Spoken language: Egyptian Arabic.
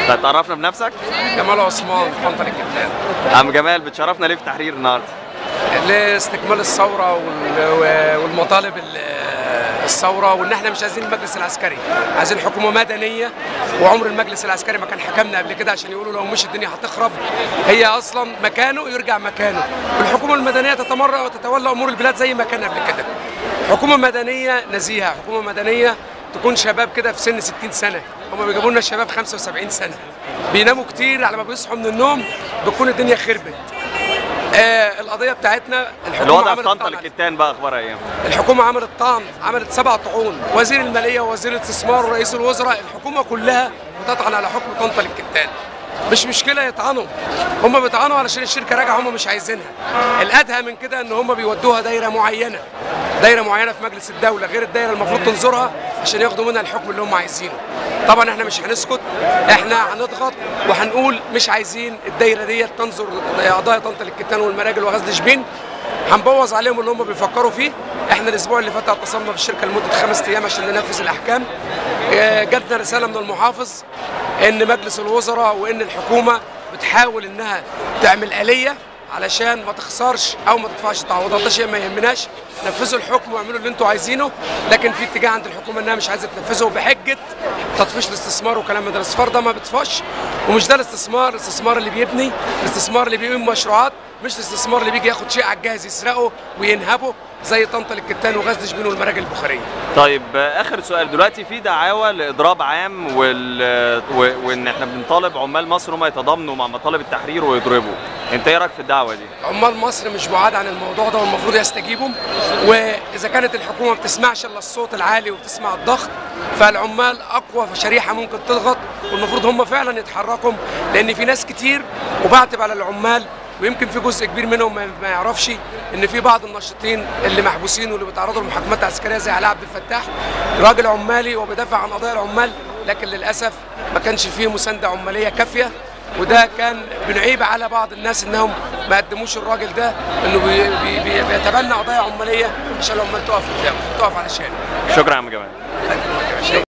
طيب تعرفنا بنفسك جمال عثمان طنطا الكتان عم جمال بتشرفنا ليه في تحرير النهارده لاستكمال الثوره وال- والمطالب ال- الثوره وان احنا مش عايزين المجلس العسكري عايزين حكومه مدنيه وعمر المجلس العسكري ما كان حكمنا قبل كده عشان يقولوا لو مش الدنيا هتخرب هي اصلا مكانه يرجع مكانه والحكومه المدنيه تتمرد وتتولى امور البلاد زي ما كان قبل كده حكومه مدنيه نزيهه حكومه مدنيه تكون شباب كده في سن 60 سنه هم بيجيبوا لنا الشباب 75 سنه بيناموا كتير على ما بيصحوا من النوم بتكون الدنيا خربت آه القضيه بتاعتنا الحكومه الوضع في عملت طنطا طعن عليها. الكتان بقى اخبارها ايه الحكومه عملت طعن عملت سبع طعون وزير الماليه ووزير الاستثمار ورئيس الوزراء الحكومه كلها بتطعن على حكم طنطا للكتان مش مشكله يطعنوا هم بيطعنوا علشان الشركه راجعه هم مش عايزينها الادهى من كده ان هم بيودوها دايره معينه دايره معينه في مجلس الدوله غير الدايره المفروض تنظرها عشان ياخدوا منها الحكم اللي هم عايزينه طبعا احنا مش هنسكت احنا هنضغط وهنقول مش عايزين الدايره ديت تنظر قضايا طنطا للكتان والمراجل وغزل شبين هنبوظ عليهم اللي هم بيفكروا فيه احنا الاسبوع اللي فات اتصلنا بالشركه لمده خمس ايام عشان ننفذ الاحكام آه، جاتنا رساله من المحافظ ان مجلس الوزراء وان الحكومه بتحاول انها تعمل اليه علشان ما تخسرش او ما تدفعش تعويضات ده شيء ما يهمناش نفذوا الحكم واعملوا اللي انتوا عايزينه لكن في اتجاه عند الحكومه انها مش عايزه تنفذه بحجه تطفيش الاستثمار وكلام من ده الاستثمار ده ما بيطفش ومش ده الاستثمار الاستثمار اللي بيبني الاستثمار اللي بيقيم مشروعات مش الاستثمار اللي بيجي ياخد شيء على الجاهز يسرقه وينهبه زي طنطا للكتان وغزل شبين والمراجل البخاريه طيب آه، اخر سؤال دلوقتي في دعاوى لاضراب عام وال... و... وان احنا بنطالب عمال مصر هم يتضامنوا مع مطالب التحرير ويضربوا انت ايه رايك في الدعوه دي عمال مصر مش بعاد عن الموضوع ده والمفروض يستجيبوا واذا كانت الحكومه ما بتسمعش الا الصوت العالي وبتسمع الضغط فالعمال اقوى شريحه ممكن تضغط والمفروض هم فعلا يتحركوا لان في ناس كتير وبعتب على العمال ويمكن في جزء كبير منهم ما ما يعرفش ان في بعض الناشطين اللي محبوسين واللي بيتعرضوا لمحاكمات عسكريه زي علاء عبد الفتاح راجل عمالي وبيدافع عن قضايا العمال لكن للاسف ما كانش فيه مسانده عماليه كافيه وده كان بنعيب على بعض الناس انهم ما قدموش الراجل ده انه بي بي بي بيتبنى قضايا عماليه عشان العمال تقف قدامه تقف علشانه شكرا يا عم جمال